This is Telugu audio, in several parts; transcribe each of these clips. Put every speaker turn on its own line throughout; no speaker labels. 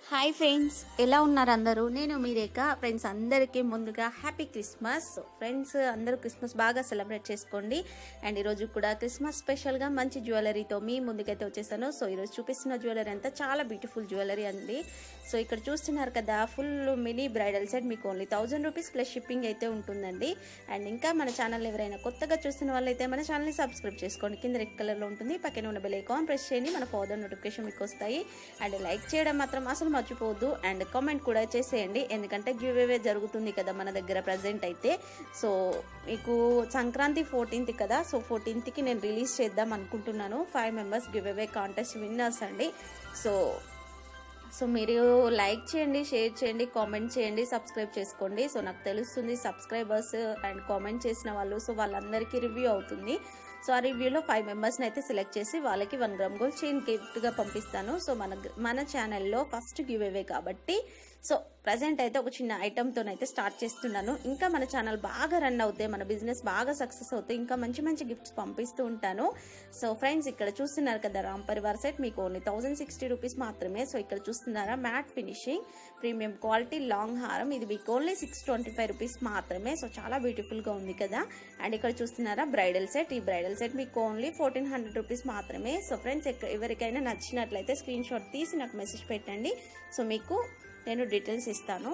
హాయ్ ఫ్రెండ్స్ ఎలా ఉన్నారు అందరూ నేను మీరేక ఫ్రెండ్స్ అందరికీ ముందుగా హ్యాపీ క్రిస్మస్ ఫ్రెండ్స్ అందరూ క్రిస్మస్ బాగా సెలబ్రేట్ చేసుకోండి అండ్ ఈరోజు కూడా క్రిస్మస్ స్పెషల్గా మంచి జ్యువెలరీతో మీ ముందుకైతే వచ్చేసాను సో ఈరోజు చూపిస్తున్న జ్యువెలరీ అంతా చాలా బ్యూటిఫుల్ జ్యువెలరీ అండి సో ఇక్కడ చూస్తున్నారు కదా ఫుల్ మినీ బ్రైడల్ సెట్ మీకు only thousand rupees plus shipping అయితే ఉంటుందండి అండ్ ఇంకా మన ఛానల్ ఎవరైనా కొత్తగా చూస్తున్న వాళ్ళైతే మన ఛానల్ని సబ్స్క్రైబ్ చేసుకోండి కింద రెడ్ కలర్లో ఉంటుంది పక్కన ఉన్న బెల్ ఐకాన్ ప్రెస్ చేయండి మన ఫర్దర్ నోటిఫికేషన్ మీకు వస్తాయి అండ్ లైక్ చేయడం మాత్రం అసలు మర్చిపోవద్దు అండ్ కామెంట్ కూడా చేసేయండి ఎందుకంటే గివ్ జరుగుతుంది కదా మన దగ్గర ప్రజెంట్ అయితే సో మీకు సంక్రాంతి ఫోర్టీన్త్ కదా సో ఫోర్టీన్త్కి నేను రిలీజ్ చేద్దాం అనుకుంటున్నాను five members give away contest winners అండి సో సో మీరు లైక్ చేయండి షేర్ చేయండి కామెంట్ చేయండి సబ్స్క్రైబ్ చేసుకోండి సో నాకు తెలుస్తుంది సబ్స్క్రైబర్స్ అండ్ కామెంట్ చేసిన వాళ్ళు సో వాళ్ళందరికీ రివ్యూ అవుతుంది సో ఆ రివ్యూలో ఫైవ్ మెంబర్స్ని అయితే సెలెక్ట్ చేసి వాళ్ళకి వన్ గ్రామ్ గోల్డ్ చైన్ గిఫ్ట్గా పంపిస్తాను సో మన మన ఛానల్లో ఫస్ట్ గివ్ అవే కాబట్టి సో ప్రజెంట్ అయితే ఒక చిన్న ఐటమ్తోనైతే స్టార్ట్ చేస్తున్నాను ఇంకా మన ఛానల్ బాగా రన్ అవుతాయి మన బిజినెస్ బాగా సక్సెస్ అవుతాయి ఇంకా మంచి మంచి గిఫ్ట్స్ పంపిస్తూ ఉంటాను సో ఫ్రెండ్స్ ఇక్కడ చూస్తున్నారు కదా రామ్ పరివార్ సెట్ మీకు ఓన్లీ థౌసండ్ సిక్స్టీ రూపీస్ మాత్రమే సో ఇక్కడ చూస్తున్నారా matte finishing premium quality long హారం ఇది మీకు only six twenty five rupees మాత్రమే సో చాలా బ్యూటిఫుల్గా ఉంది కదా అండ్ ఇక్కడ చూస్తున్నారా బ్రైడల్ సెట్ ఈ బ్రైడల్ సెట్ మీకు ఓన్లీ ఫోర్టీన్ హండ్రెడ్ రూపీస్ మాత్రమే సో ఫ్రెండ్స్ ఎవరికైనా నచ్చినట్లయితే స్క్రీన్ షాట్ తీసి నాకు మెసేజ్ పెట్టండి సో మీకు నేను డీటెయిల్స్ ఇస్తాను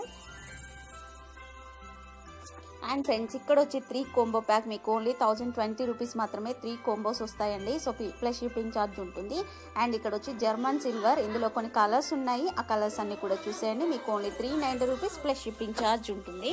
అండ్ ఫ్రెండ్స్ ఇక్కడ వచ్చి త్రీ కోంబో ప్యాక్ మీకు ఓన్లీ థౌజండ్ ట్వంటీ రూపీస్ మాత్రమే త్రీ కోంబోస్ వస్తాయండి సో ప్లస్ షిప్పింగ్ ఛార్జ్ ఉంటుంది అండ్ ఇక్కడ వచ్చి జర్మన్ సిల్వర్ ఇందులో కొన్ని కలర్స్ ఉన్నాయి ఆ కలర్స్ అన్ని కూడా చూసేయండి మీకు only three ninety rupees plus shipping charge ఉంటుంది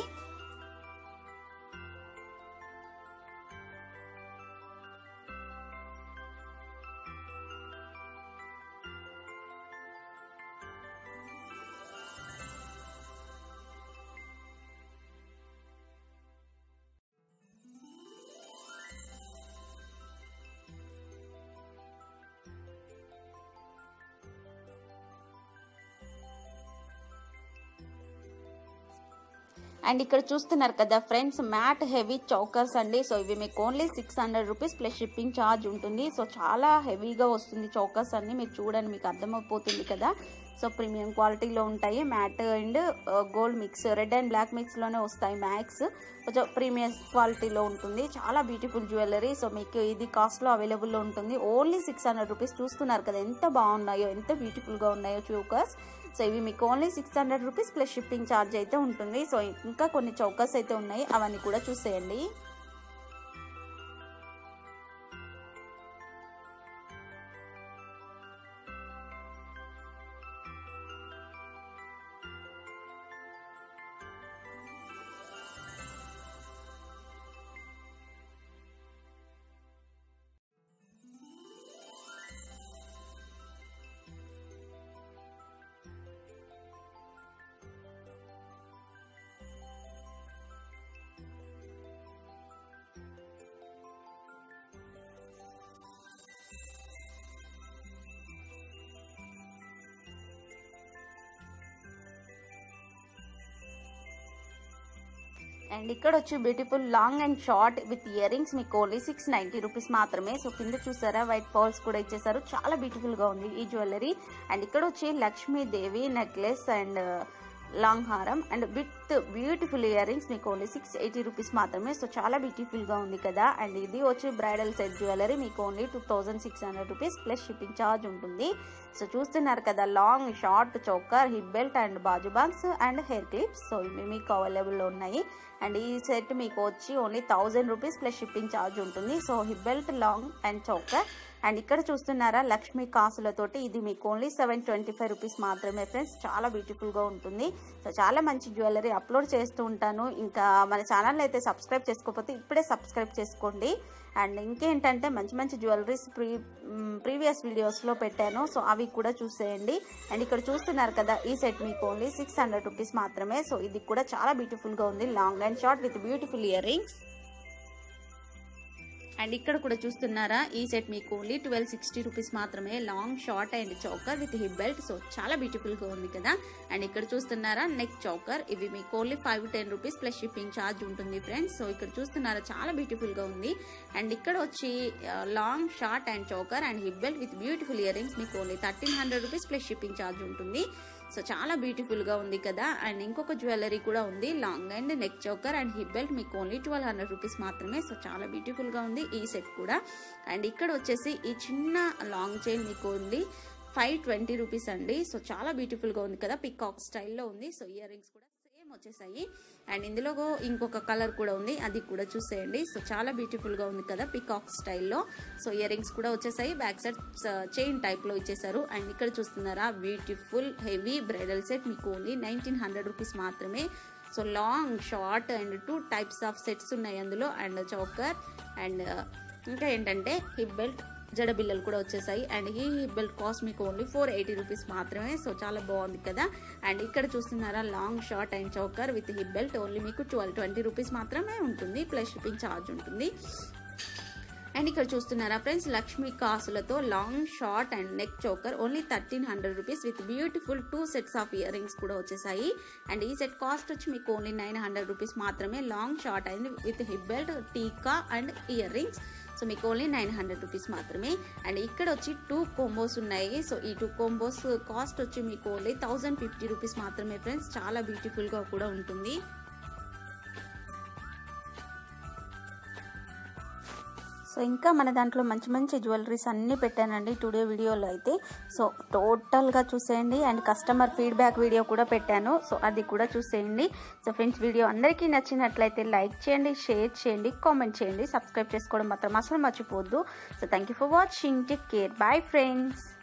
అండ్ ఇక్కడ చూస్తున్నారు కదా ఫ్రెండ్స్ మ్యాట్ హెవీ చౌకర్స్ అండి సో ఇవి మీకు only six hundred rupees plus shipping charge ఉంటుంది సో చాలా హెవీగా వస్తుంది చౌకర్స్ అన్ని మీరు చూడండి మీకు అర్థమైపోతుంది కదా సో ప్రీమియం క్వాలిటీలో ఉంటాయి matte and gold mix red and black మిక్స్లోనే వస్తాయి మ్యాక్స్ కొంచెం ప్రీమియం క్వాలిటీలో ఉంటుంది చాలా బ్యూటిఫుల్ జ్యువెలరీ సో మీకు ఇది కాస్ట్లో అవైలబుల్లో ఉంటుంది ఓన్లీ సిక్స్ హండ్రెడ్ రూపీస్ చూస్తున్నారు కదా ఎంత బాగున్నాయో ఎంత బ్యూటిఫుల్గా ఉన్నాయో చౌకర్స్ సో ఇవి మీకు only six hundred rupees plus shipping charge అయితే ఉంటుంది సో ఇంకా కొన్ని చౌకర్స్ అయితే ఉన్నాయి అవన్నీ కూడా చూసేయండి అండ్ ఇక్కడ వచ్చి beautiful long and short with earrings మీకు ఓన్లీ సిక్స్ నైంటీ రూపీస్ మాత్రమే సో కింద చూసారా వైట్ పర్ల్స్ కూడా ఇచ్చేసారు చాలా బ్యూటిఫుల్ గా ఉంది ఈ జ్యువెలరీ అండ్ ఇక్కడ వచ్చి లక్ష్మీదేవి నెక్లెస్ అండ్ లాంగ్ హారం and with beautiful earrings మీకు ఓన్లీ సిక్స్ ఎయిటీ రూపీస్ మాత్రమే సో చాలా బ్యూటిఫుల్ గా ఉంది కదా అండ్ ఇది వచ్చి బ్రైడల్ సెట్ జ్యువెలరీ మీకు only two thousand six hundred rupees plus shipping charge ఉంటుంది సో చూస్తున్నారు కదా long short choker hip belt and బాజు బాగ్స్ అండ్ హెయిర్ క్లిప్స్ సో ఇవి మీకు అవైలబుల్లో ఉన్నాయి అండ్ ఈ సెట్ మీకు వచ్చి only thousand rupees plus shipping charge ఉంటుంది so hip belt long and choker and ఇక్కడ చూస్తున్నారా లక్ష్మీ కాసులతోటి ఇది మీకు only seven twenty five rupees మాత్రమే ఫ్రెండ్స్ చాలా బ్యూటిఫుల్గా ఉంటుంది సో చాలా మంచి జ్యువెలరీ అప్లోడ్ చేస్తూ ఉంటాను ఇంకా మన ఛానల్ అయితే సబ్స్క్రైబ్ చేసుకోకపోతే ఇప్పుడే సబ్స్క్రైబ్ చేసుకోండి అండ్ ఇంకేంటంటే మంచి మంచి జ్యువెలరీస్ ప్రీ ప్రీవియస్ వీడియోస్లో పెట్టాను సో అవి కూడా చూసేయండి అండ్ ఇక్కడ చూస్తున్నారు కదా ఈ సెట్ మీకు ఓన్లీ సిక్స్ హండ్రెడ్ రూపీస్ మాత్రమే సో ఇది కూడా చాలా బ్యూటిఫుల్గా ఉంది long and short with beautiful earrings and ఇక్కడ కూడా చూస్తున్నారా ఈ సెట్ మీకు ఓన్లీ ట్వెల్వ్ సిక్స్టీ రూపీస్ మాత్రమే long short and choker with hip belt so చాలా బ్యూటిఫుల్ గా ఉంది కదా అండ్ ఇక్కడ చూస్తున్నారా నెక్ చౌకర్ ఇవి మీకు only five ten rupees plus shipping charge ఉంటుంది ఫ్రెండ్స్ సో ఇక్కడ చూస్తున్నారా చాలా బ్యూటిఫుల్ గా ఉంది అండ్ ఇక్కడ వచ్చి long short and choker and hip belt with beautiful earrings మీకు only thirteen hundred rupees plus shipping charge ఉంటుంది సో చాలా బ్యూటిఫుల్గా ఉంది కదా అండ్ ఇంకొక జ్యువెలరీ కూడా ఉంది long and neck choker and hip belt మీకు ఓన్లీ ట్వెల్వ్ హండ్రెడ్ రూపీస్ మాత్రమే సో చాలా బ్యూటిఫుల్గా ఉంది ఈ సెట్ కూడా అండ్ ఇక్కడ వచ్చేసి ఈ చిన్న లాంగ్ చైన్ మీకు ఓన్లీ ఫైవ్ ట్వంటీ రూపీస్ అండి సో చాలా బ్యూటిఫుల్గా ఉంది కదా పికాక్ స్టైల్లో ఉంది సో ఇయర్ రింగ్స్ కూడా సేమ్ వచ్చేసాయి అండ్ ఇందులో ఇంకొక కలర్ కూడా ఉంది అది కూడా చూసేయండి సో చాలా బ్యూటిఫుల్గా ఉంది కదా పికాక్ స్టైల్లో సో ఇయర్ రింగ్స్ కూడా వచ్చేసాయి బ్యాక్ సైడ్ చైన్ టైప్లో ఇచ్చేసారు అండ్ ఇక్కడ చూస్తున్నారా బ్యూటిఫుల్ హెవీ బ్రైడల్ సెట్ మీకు ఓన్లీ నైన్టీన్ హండ్రెడ్ రూపీస్ మాత్రమే so long short and two types of sets ఉన్నాయి అందులో అండ్ చౌకర్ అండ్ ఇంకా ఏంటంటే హిప్ బెల్ట్ జడబిల్లలు కూడా వచ్చేసాయి అండ్ ఈ హిప్ బెల్ట్ కాస్ట్ మీకు ఓన్లీ ఫోర్ ఎయిటీ రూపీస్ మాత్రమే సో చాలా బాగుంది కదా అండ్ ఇక్కడ చూస్తున్నారా long short and choker with hip belt only మీకు ట్వెల్వ్ ట్వంటీ రూపీస్ మాత్రమే ఉంటుంది ప్లస్ షిప్పింగ్ ఛార్జ్ ఉంటుంది అండ్ ఇక్కడ చూస్తున్నారా ఫ్రెండ్స్ లక్ష్మీ కాసులతో long short and neck choker only thirteen hundred rupees with beautiful two sets of earrings కూడా వచ్చేసాయి అండ్ ఈ సెట్ కాస్ట్ వచ్చి మీకు ఓన్లీ నైన్ హండ్రెడ్ రూపీస్ మాత్రమే లాంగ్ షార్ట్ అయింది విత్ హిప్ బెల్ట్ టీకా అండ్ ఇయర్ రింగ్స్ సో మీకు ఓన్లీ నైన్ హండ్రెడ్ రూపీస్ మాత్రమే అండ్ ఇక్కడ వచ్చి టూ కోంబోస్ ఉన్నాయి సో ఈ టూ కోంబోస్ కాస్ట్ వచ్చి మీకు ఓన్లీ థౌజండ్ ఫిఫ్టీ రూపీస్ మాత్రమే ఫ్రెండ్స్ చాలా బ్యూటిఫుల్గా కూడా ఉంటుంది సో ఇంకా మన దాంట్లో మంచి మంచి జ్యువెలరీస్ అన్నీ పెట్టానండి టుడే వీడియోలో అయితే సో టోటల్గా చూసేయండి అండ్ కస్టమర్ ఫీడ్బ్యాక్ వీడియో కూడా పెట్టాను సో అది కూడా చూసేయండి సో ఫ్రెండ్స్ వీడియో అందరికీ నచ్చినట్లయితే లైక్ చేయండి షేర్ చేయండి కామెంట్ చేయండి సబ్స్క్రైబ్ చేసుకోవడం మాత్రం అసలు మర్చిపోవద్దు so thank you for watching take care bye friends